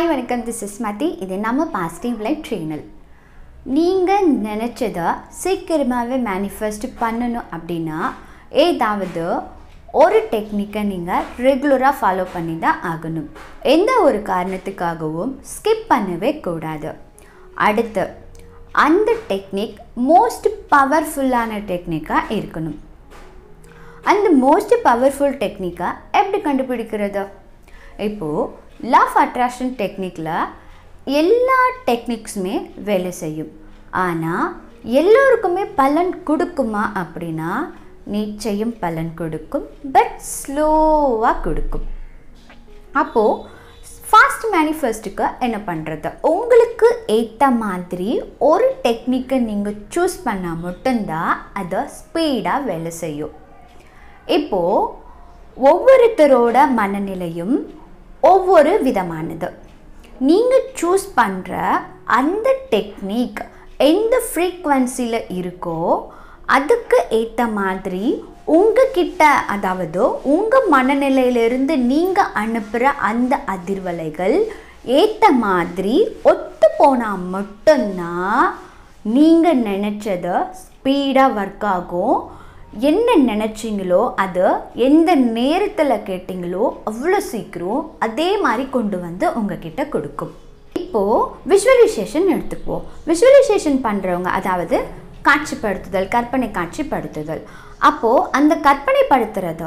hi வணக்கம் this is மதி இது நம்ம பாசிட்டிவ் லைஃப் சேனல் நீங்கள் நினச்சதை சீக்கிரமாகவே மேனிஃபெஸ்ட் பண்ணணும் அப்படின்னா ஏதாவது ஒரு டெக்னிக்கை நீங்கள் ரெகுலராக ஃபாலோ பண்ணி தான் ஆகணும் எந்த ஒரு காரணத்துக்காகவும் ஸ்கிப் பண்ணவே கூடாது அடுத்து அந்த டெக்னிக் மோஸ்ட் பவர்ஃபுல்லான டெக்னிக்காக இருக்கணும் அந்த மோஸ்ட் பவர்ஃபுல் டெக்னிக்கை எப்படி கண்டுபிடிக்கிறது இப்போது லவ் அட்ராக்ஷன் டெக்னிக்கில் எல்லா டெக்னிக்ஸுமே வேலை செய்யும் ஆனால் எல்லோருக்குமே பலன் கொடுக்குமா அப்படின்னா நிச்சயம் பலன் கொடுக்கும் பட் ஸ்லோவாக கொடுக்கும் அப்போது ஃபாஸ்ட் மேனிஃபெஸ்ட்டுக்கு என்ன பண்ணுறது உங்களுக்கு ஏற்ற மாதிரி ஒரு டெக்னிக்கை நீங்கள் சூஸ் பண்ணால் மட்டும்தான் அதை ஸ்பீடாக வேலை செய்யும் இப்போது ஒவ்வொருத்தரோட மனநிலையும் ஒவ்வொரு விதமானது நீங்கள் சூஸ் பண்ணுற அந்த டெக்னிக் எந்த ஃப்ரீக்வன்சியில் இருக்கோ அதுக்கு ஏற்ற மாதிரி உங்ககிட்ட அதாவது உங்கள் மனநிலையிலிருந்து நீங்கள் அனுப்புகிற அந்த அதிர்வலைகள் ஏற்ற மாதிரி ஒத்து போனால் மட்டும்தான் நீங்கள் நினச்சதை ஸ்பீடாக ஒர்க் ஆகும் என்ன நினச்சிங்களோ அது எந்த நேரத்தில் கேட்டிங்களோ அவ்வளோ சீக்கிரம் அதே மாதிரி கொண்டு வந்து உங்ககிட்ட கொடுக்கும் இப்போது விஷுவலைசேஷன் எடுத்துக்குவோம் விஷுவலைசேஷன் பண்ணுறவங்க அதாவது காட்சிப்படுத்துதல் கற்பனை காட்சிப்படுத்துதல் அப்போது அந்த கற்பனைப்படுத்துகிறத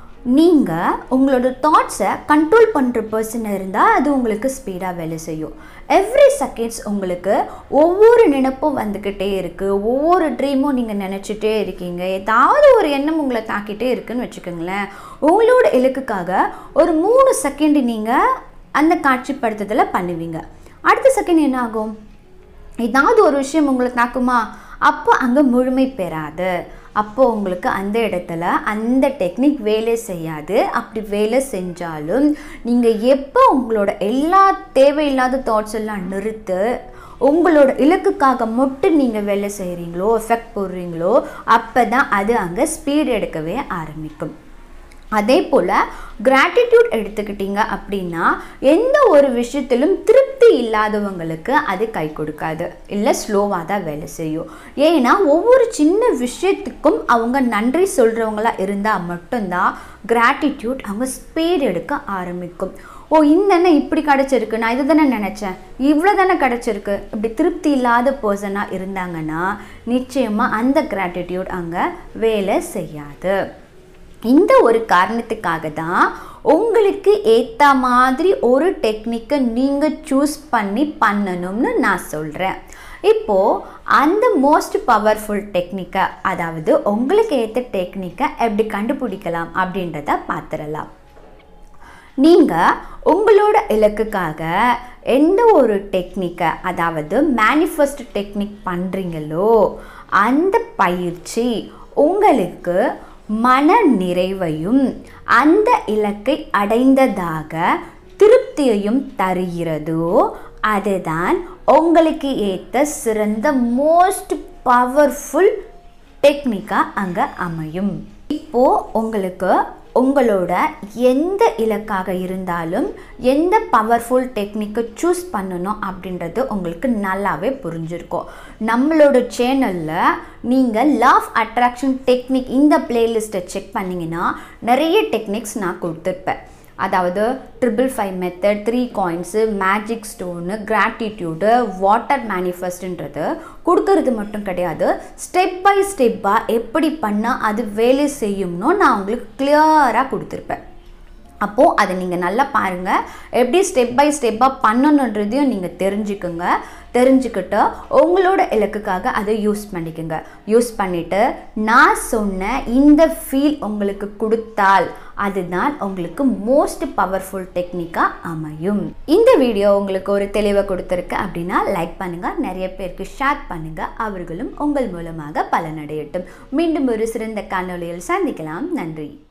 நீங்கள் உங்களோட தாட்ஸை கண்ட்ரோல் பண்ணுற பர்சன் இருந்தால் அது உங்களுக்கு ஸ்பீடாக வேலை செய்யும் எவ்ரி செகண்ட்ஸ் உங்களுக்கு ஒவ்வொரு நினைப்பும் வந்துக்கிட்டே இருக்குது ஒவ்வொரு ட்ரீமும் நீங்கள் நினச்சிட்டே இருக்கீங்க ஏதாவது ஒரு எண்ணம் உங்களை தாக்கிட்டே இருக்குன்னு வச்சுக்கோங்களேன் உங்களோட இலக்குக்காக ஒரு மூணு செகண்ட் நீங்கள் அந்த காட்சிப்படுத்துதலை பண்ணுவீங்க அடுத்த செகண்ட் என்ன ஆகும் ஏதாவது ஒரு விஷயம் உங்களை தாக்குமா அப்போ அங்கே முழுமை பெறாது அப்போது உங்களுக்கு அந்த இடத்துல அந்த டெக்னிக் வேலை செய்யாது அப்படி வேலை செஞ்சாலும் நீங்கள் எப்போ உங்களோட எல்லா தேவையில்லாத தாட்ஸ் எல்லாம் நிறுத்து உங்களோட இலக்குக்காக மட்டும் நீங்கள் வேலை செய்கிறீங்களோ எஃபெக்ட் போடுறீங்களோ அப்போ தான் அது அங்கே ஸ்பீட் எடுக்கவே ஆரம்பிக்கும் அதே போல் கிராட்டிடியூட் எடுத்துக்கிட்டீங்க அப்படின்னா எந்த ஒரு விஷயத்திலும் திருப்தி இல்லாதவங்களுக்கு அது கை கொடுக்காது இல்லை ஸ்லோவாக தான் வேலை செய்யும் ஏன்னா ஒவ்வொரு சின்ன விஷயத்துக்கும் அவங்க நன்றி சொல்கிறவங்களா இருந்தால் மட்டும்தான் கிராட்டிடியூட் அவங்க ஸ்பீட் எடுக்க ஆரம்பிக்கும் ஓ இந்த இப்படி கிடச்சிருக்கு நான் இது தானே நினச்சேன் இவ்வளோ தானே கிடச்சிருக்கு இப்படி திருப்தி இல்லாத பர்சனாக இருந்தாங்கன்னா நிச்சயமாக அந்த கிராட்டிடியூட் அங்கே வேலை செய்யாது இந்த ஒரு காரணத்துக்காக தான் உங்களுக்கு ஏற்ற மாதிரி ஒரு டெக்னிக்கை நீங்கள் சூஸ் பண்ணி பண்ணணும்னு நான் சொல்கிறேன் இப்போது அந்த மோஸ்ட் பவர்ஃபுல் டெக்னிக்கை அதாவது உங்களுக்கு ஏற்ற டெக்னிக்கை எப்படி கண்டுபிடிக்கலாம் அப்படின்றத பார்த்துடலாம் நீங்கள் உங்களோட இலக்குக்காக எந்த ஒரு டெக்னிக்கை அதாவது மேனிஃபெஸ்ட் டெக்னிக் பண்ணுறீங்களோ அந்த பயிற்சி உங்களுக்கு மன நிறைவையும் அந்த இலக்கை அடைந்ததாக திருப்தியையும் தருகிறதோ அதுதான் உங்களுக்கு ஏற்ற சிறந்த மோஸ்ட் பவர்ஃபுல் டெக்னிக்காக அங்கே அமையும் இப்போது உங்களுக்கு உங்களோட எந்த இலக்காக இருந்தாலும் எந்த பவர்ஃபுல் டெக்னிக்கை சூஸ் பண்ணணும் அப்படின்றது உங்களுக்கு நல்லாவே புரிஞ்சிருக்கும் நம்மளோட சேனலில் நீங்கள் லவ் அட்ராக்ஷன் டெக்னிக் இந்த பிளேலிஸ்ட்டை செக் பண்ணிங்கன்னா நிறைய டெக்னிக்ஸ் நான் கொடுத்துருப்பேன் அதாவது triple five method three coins magic stone gratitude water மேனிஃபெஸ்ட்ன்றது கொடுக்கறது மட்டும் கிடையாது ஸ்டெப் பை ஸ்டெப்பாக எப்படி பண்ணால் அது வேலை செய்யும்னு நான் உங்களுக்கு கிளியராக கொடுத்துருப்பேன் அப்போது அதை நீங்கள் நல்லா பாருங்கள் எப்படி ஸ்டெப் பை ஸ்டெப்பாக பண்ணணுன்றதையும் நீங்கள் தெரிஞ்சுக்குங்க தெரிஞ்சுக்கிட்டு உங்களோட இலக்குக்காக அதை யூஸ் பண்ணிக்கோங்க யூஸ் பண்ணிவிட்டு நான் சொன்ன இந்த ஃபீல் உங்களுக்கு கொடுத்தால் அதுதான் உங்களுக்கு மோஸ்ட் பவர்ஃபுல் டெக்னிக்காக அமையும் இந்த வீடியோ உங்களுக்கு ஒரு தெளிவை கொடுத்துருக்கு அப்படின்னா லைக் பண்ணுங்கள் நிறைய பேருக்கு ஷேர் பண்ணுங்கள் அவர்களும் உங்கள் மூலமாக பலனடையட்டும் மீண்டும் ஒரு சிறந்த காணொலியில் சந்திக்கலாம் நன்றி